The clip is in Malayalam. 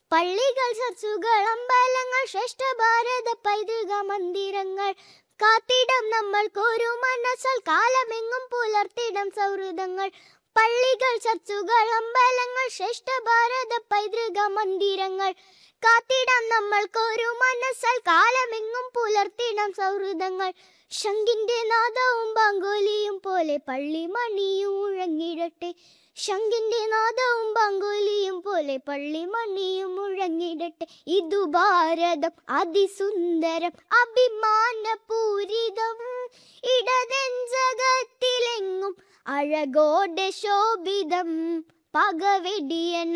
പള്ളികൾ ചർച്ചുകൾ അമ്പലങ്ങൾ ശ്രേഷ്ഠ ഭാരത പൈതൃക മന്ദിരങ്ങൾ കാത്തിടം നമ്മൾക്കൊരു മനസ്സാൽ കാലമെങ്ങും പുലർത്തിടം സൗഹൃദങ്ങൾ പള്ളികൾ ചർച്ചുകൾ അമ്പലങ്ങൾ ശ്രേഷ്ഠ ഭാരത പൈതൃക മന്ദിരങ്ങൾ കാത്തിടാം നമ്മൾക്കൊരു മനസ്സാൽ കാലമെങ്ങും പുലർത്തിടാം സൗഹൃദങ്ങൾ ശങ്കിന്റെ നാദവും ബാങ്കോലിയും പോലെ പള്ളി മണിയും മുഴങ്ങിടട്ടെ ശങ്കിന്റെ നാദവും ബാങ്കോലിയും പോലെ പള്ളി മണിയും മുഴങ്ങിടട്ടെ ഇതു ഭാരതം അതിസുന്ദരം അഭിമാനപൂരിതം ഇടതെഞ്ചകത്തിലെങ്ങും അഴകോടെ ശോഭിതം പകവെടിയൻ